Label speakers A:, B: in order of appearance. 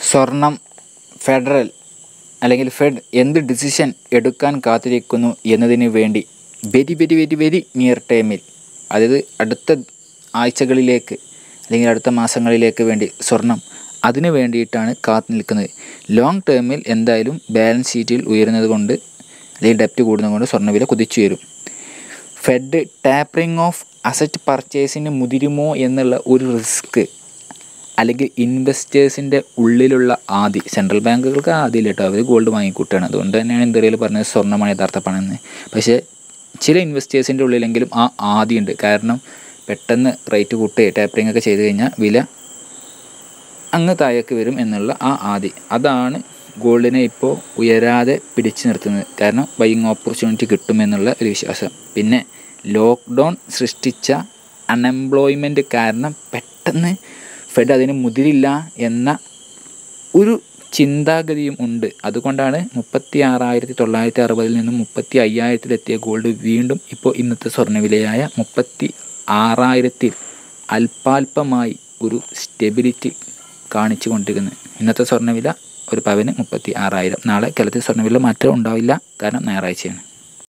A: സ്വർണം ഫെഡറൽ അല്ലെങ്കിൽ ഫെഡ് എന്ത് ഡിസിഷൻ എടുക്കാൻ കാത്തിരിക്കുന്നു എന്നതിന് വേണ്ടി very very very very near ടൈമിൽ അതായത് അടുത്ത ആഴ്ചകളിലേക്ക് അല്ലെങ്കിൽ അടുത്ത മാസങ്ങളിലേക്ക് വേണ്ടി സ്വർണം അതിന് വേണ്ടിയിട്ടാണ് കാത്തു നിൽക്കുന്നത് ലോങ് ടേമിൽ എന്തായാലും ബാലൻസ് ഷീറ്റിൽ ഉയരുന്നത് കൊണ്ട് അല്ലെങ്കിൽ ഡെപ്റ്റ് കൂടുന്നത് കൊണ്ട് സ്വർണ്ണവില കുതിച്ചു വരും ഫെഡ് ടാപ്പറിങ് ഓഫ് അസറ്റ് പർച്ചേസിന് മുതിരുമോ എന്നുള്ള ഒരു റിസ്ക് അല്ലെങ്കിൽ ഇൻവെസ്റ്റേഴ്സിൻ്റെ ഉള്ളിലുള്ള ആദി സെൻട്രൽ ബാങ്കുകൾക്ക് ആദ്യമില്ല കേട്ടോ അവർ ഗോൾഡ് വാങ്ങിക്കൂട്ടുകയാണ് അതുകൊണ്ട് തന്നെയാണ് ഇന്ത്യയിൽ പറഞ്ഞത് സ്വർണ്ണമാണ് യഥാർത്ഥ പണം എന്ന് പക്ഷേ ചില ഇൻവെസ്റ്റേഴ്സിൻ്റെ ഉള്ളിലെങ്കിലും ആ ആദിയുണ്ട് കാരണം പെട്ടെന്ന് റേറ്റ് കൂട്ടുകയോ ടാപ്പറിങ് ഒക്കെ ചെയ്ത് കഴിഞ്ഞാൽ വില അങ്ങ് താഴേക്ക് വരും എന്നുള്ള ആ ആദി അതാണ് ഗോൾഡിനെ ഇപ്പോൾ ഉയരാതെ പിടിച്ചു നിർത്തുന്നത് കാരണം ബൈയിങ് ഓപ്പർച്യൂണിറ്റി കിട്ടുമെന്നുള്ള ഒരു വിശ്വാസം പിന്നെ ലോക്ക്ഡൗൺ സൃഷ്ടിച്ച അൺഎംപ്ലോയ്മെൻറ്റ് കാരണം പെട്ടെന്ന് ഫെഡ് അതിന് മുതിരില്ല എന്ന ഒരു ചിന്താഗതിയും ഉണ്ട് അതുകൊണ്ടാണ് മുപ്പത്തി ആറായിരത്തി തൊള്ളായിരത്തി അറുപതിൽ നിന്നും മുപ്പത്തി അയ്യായിരത്തിലെത്തിയ ഗോൾഡ് വീണ്ടും ഇപ്പോൾ ഇന്നത്തെ സ്വർണ്ണവിലയായ മുപ്പത്തി ആറായിരത്തിൽ അല്പാൽപമായി ഒരു സ്റ്റെബിലിറ്റി കാണിച്ചു കൊണ്ടിരിക്കുന്നത് ഇന്നത്തെ സ്വർണ്ണവില ഒരു പവന് മുപ്പത്തി ആറായിരം നാളെ കേരളത്തിൽ സ്വർണ്ണവില മാറ്റം ഉണ്ടാവില്ല കാരണം ഞായറാഴ്ചയാണ്